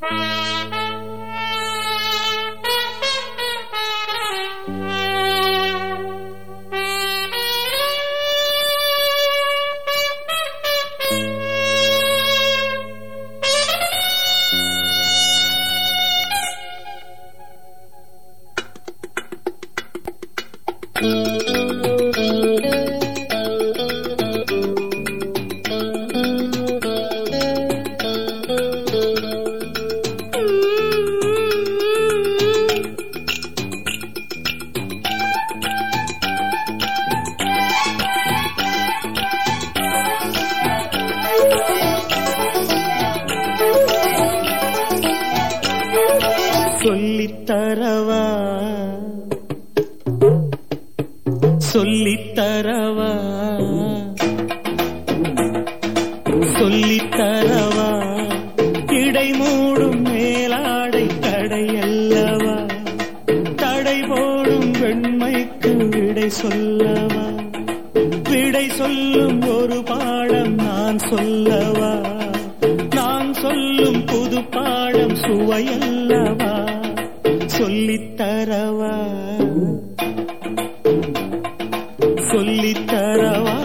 சொல்லித்தரவா சொல்லித்தரவா சொல்லித்தரவா இடை மூடும் மேலாடை தடையல்லவா தடை போடும் வெண்மைக்கு விடை சொல்லவா விடை சொல்லும் ஒரு பாடம் நான் சொல்லவா நான் சொல்லும் புது பாடம் சுவையல்லவா சொல்லித்தரவா சொல்லித்தரவா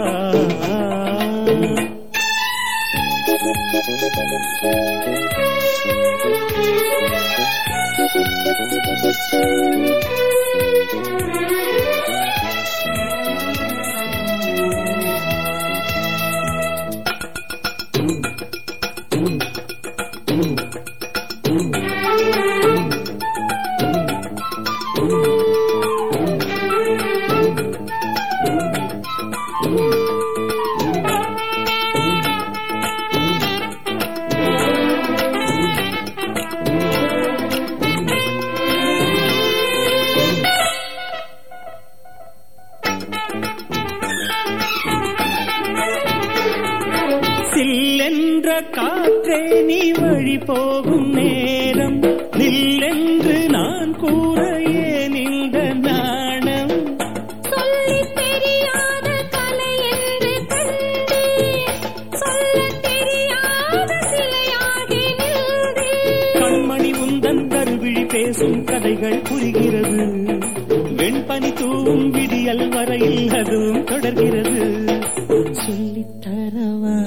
சில்லென்ற காற்றே நீ வழி போகும் நேரம் நில்லென்று நான் கூற ஏன் இந்த நாணம் சொல்லித் தெரியாத கலை என்று கண்டேன் சொல்லத் தெரியாத சிலையாகி நின்றேன் கண்மணி உந்தன் கருவிழி பேசும் கதைகள் புரிகிறது வெண்பனி தூவும் விடியல் வரையில் அதுவும் தொடர்கிறது சொல்லித்தரவா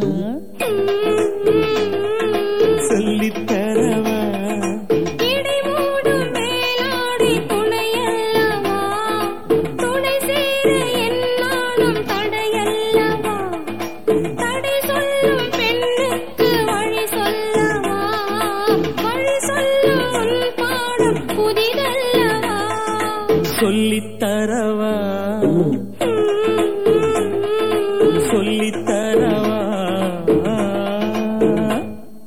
சொல்லித்தரவா இடை மூடும் மேலாடை துணையல்லவா துணை சேர என்னாலும் தடையல்லவா தடை சொல்லும் பெண்ணுக்கு வழி சொல்லவா வழி சொல்லும் உன் பாடம் புதிதல்லவா சொல்லித்தரவா சொல்லித்தரவா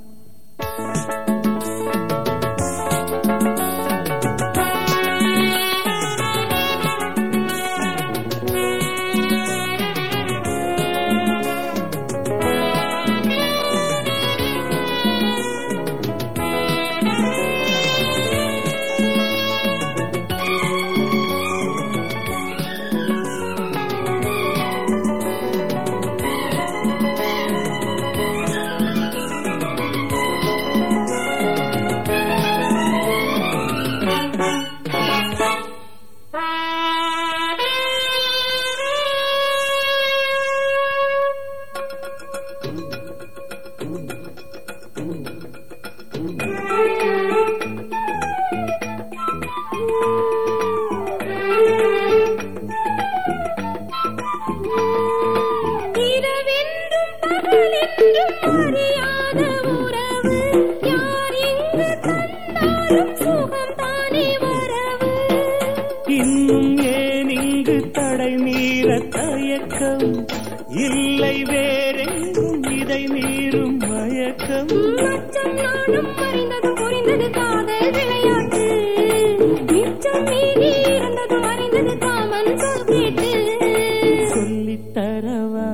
இரவென்றும் பகலென்றும் அறியாத உறவு யார் இங்கு தந்தாலும் சுகம்தானே வரவு இன்னும் ஏன் இங்கு தடை மீற தயக்கம் இல்லை வேறெங்கும் இதை மீறும் மயக்கம் மச்சம் நானும் அறிந்தது புரிந்தது காதல் விளையாட்டு மிச்சம் மீதி இருந்தது அறிந்தது காமன் சொல் கேட்டு சொல்லித்தரவா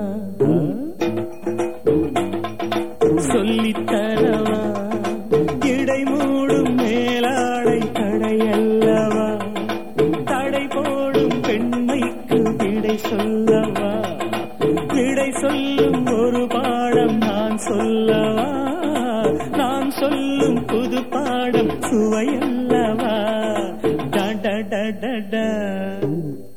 சொல்லித்தரவா இடை மூடும் மேலாடை தடையல்லவா தடை போடும் பெண்மைக்கு விடை சொல்லவா விடை சொல்லும் ஒரு பாடம் நான் சொல்லவா நான் சொல்லும் புது பாடம் சுவையல்லவா ட ட ட ட ட